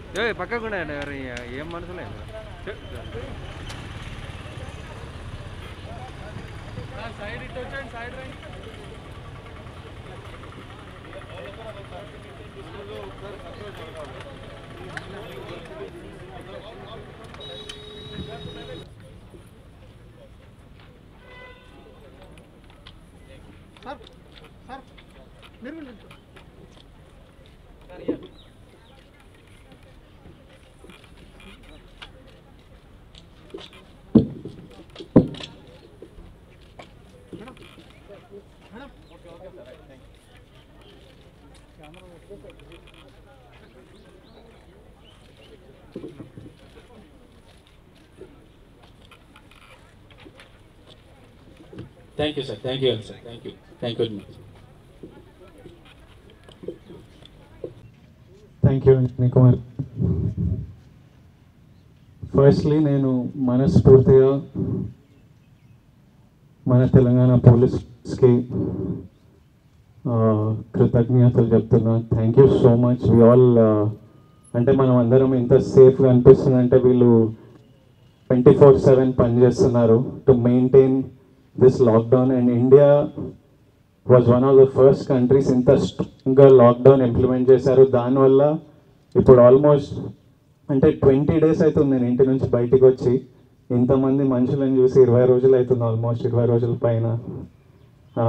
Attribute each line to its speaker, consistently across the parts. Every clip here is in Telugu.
Speaker 1: ఏ పక్కకు ఉండండి ఎవరు ఏం మనసులే సైడ్ ఇటు వచ్చాడు సైడ్ రండి
Speaker 2: సార్ సార్ మీరు కూడా నిల్చో. Madam madam
Speaker 3: Thank you, sir. Thank you, sir. Thank you. Thank you very much.
Speaker 4: Thank you అండి కుమార్ ఫస్ట్లీ నేను మనస్ఫూర్తిగా మన తెలంగాణ పోలీస్కి కృతజ్ఞతలు చెప్తున్నా thank you so much we all అంటే మనం అందరం ఇంత సేఫ్గా అనిపిస్తుంది అంటే వీళ్ళు ట్వంటీ ఫోర్ సెవెన్ పనిచేస్తున్నారు to maintain this lockdown and India was one of the first countries ఇంత స్ట్రాంగ్గా లాక్డౌన్ ఇంప్లిమెంట్ చేశారు దానివల్ల ఇప్పుడు ఆల్మోస్ట్ అంటే ట్వంటీ డేస్ అవుతుంది నేను ఇంటి నుంచి బయటికి వచ్చి ఇంతమంది మనుషులను చూసి ఇరవై రోజులు అవుతుంది ఆల్మోస్ట్ ఇరవై రోజుల పైన ఆ,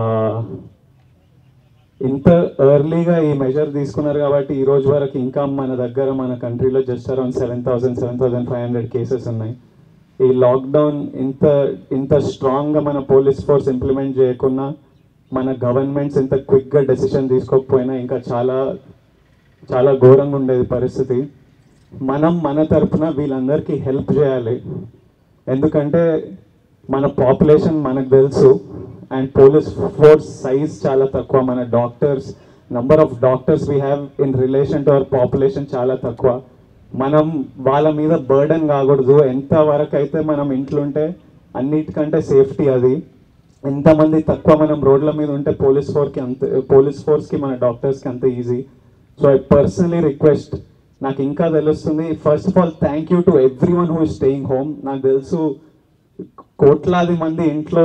Speaker 4: ఇంత ఎర్లీగా ఈ మెజర్ తీసుకున్నారు కాబట్టి ఈ రోజు వరకు ఇంకా మన దగ్గర మన కంట్రీలో just around seven thousand seven thousand five hundred cases ఉన్నాయి ఈ లాక్డౌన్ ఇంత ఇంత స్ట్రాంగ్గా మన పోలీస్ ఫోర్స్ ఇంప్లిమెంట్ చేయకున్నా మన గవర్నమెంట్స్ ఇంత క్విక్గా డెసిషన్ తీసుకోకపోయినా ఇంకా చాలా చాలా ఘోరంగా ఉండేది పరిస్థితి మనం మన తరపున వీళ్ళందరికీ హెల్ప్ చేయాలి ఎందుకంటే మన పాపులేషన్ మనకు తెలుసు అండ్ పోలీస్ ఫోర్స్ సైజ్ చాలా తక్కువ మన doctors number of doctors we have in relation to our population చాలా తక్కువ మనం వాళ్ళ మీద బర్డన్ కాకూడదు ఎంత వరకు అయితే మనం ఇంట్లో ఉంటే అన్నిటికంటే సేఫ్టీ అది ఎంతమంది తక్కువ మనం రోడ్ల మీద ఉంటే పోలీస్ ఫోర్కి అంత పోలీస్ ఫోర్స్కి మన డాక్టర్స్కి అంత easy so I personally request నాకు ఇంకా తెలుస్తుంది first of all thank you to everyone who staying home నాకు తెలుసు కోట్లాది మంది ఇంట్లో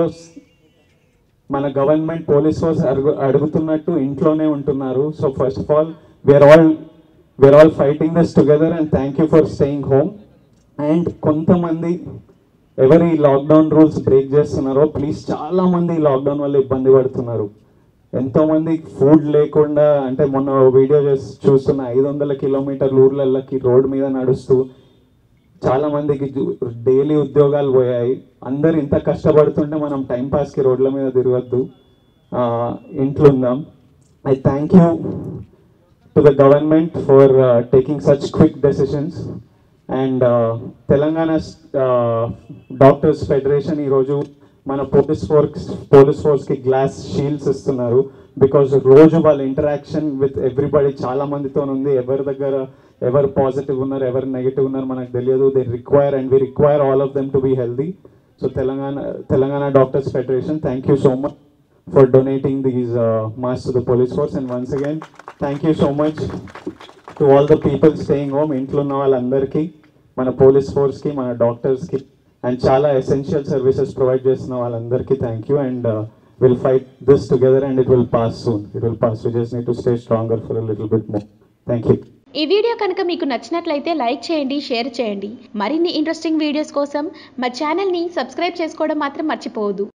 Speaker 4: మన గవర్నమెంట్ పోలీస్ ఫోర్స్ అడుగు అడుగుతున్నట్టు ఇంట్లోనే ఉంటున్నారు so first of all we're all we're all fighting this together and thank you for staying home and కొంతమంది ఎవరు ఈ లాక్డౌన్ రూల్స్ బ్రేక్ చేస్తున్నారో ప్లీజ్ చాలా మంది ఈ లాక్డౌన్ వల్ల ఇబ్బంది పడుతున్నారు ఎంతో మంది ఫుడ్ లేకుండా అంటే మొన్న వీడియో చేసి చూస్తున్న ఐదు వందల కిలోమీటర్ల ఊర్లకి రోడ్ మీద నడుస్తూ చాలా మందికి డైలీ ఉద్యోగాలు పోయాయి అందరు ఇంత కష్టపడుతుంటే మనం టైం పాస్కి రోడ్ల మీద తిరగద్దు ఆ, ఇంట్లో ఉందాం I thank you to the government for taking such quick decisions and Telangana doctors federation ఈరోజు మన పోలీస్ ఫోర్స్ పోలీస్ ఫోర్స్కి గ్లాస్ షీల్డ్స్ ఇస్తున్నారు బికాజ్ రోజు వాళ్ళ ఇంటరాక్షన్ విత్ ఎవ్రీబడి చాలా మందితో ఉంది ఎవరి దగ్గర ఎవరు పాజిటివ్ ఉన్నారు ఎవరు నెగిటివ్ ఉన్నారు మనకు తెలియదు they require and we require all of them to be healthy so Telangana Telangana doctors federation thank you so much for donating these uh, masks to the police force. And once again, thank you so much to all the people staying home, ఇంట్లో ఉన్న వాళ్ళందరికీ మన పోలీస్ ఫోర్స్కి మన డాక్టర్స్కి అండ్ చాలా ఎసెన్షియల్ సర్వీసెస్ ప్రొవైడ్ చేస్తున్న వాళ్ళందరికీ thank you and will fight this together and it will pass soon it will pass you just need to stay stronger for little bit more thank you
Speaker 5: ఈ వీడియో కనుక మీకు నచ్చినట్లయితే లైక్ చేయండి షేర్ చేయండి మరిన్ని ఇంట్రెస్టింగ్ వీడియోస్ కోసం మా ఛానల్ని సబ్స్క్రైబ్ చేసుకోవడం మాత్రం మర్చిపోవద్దు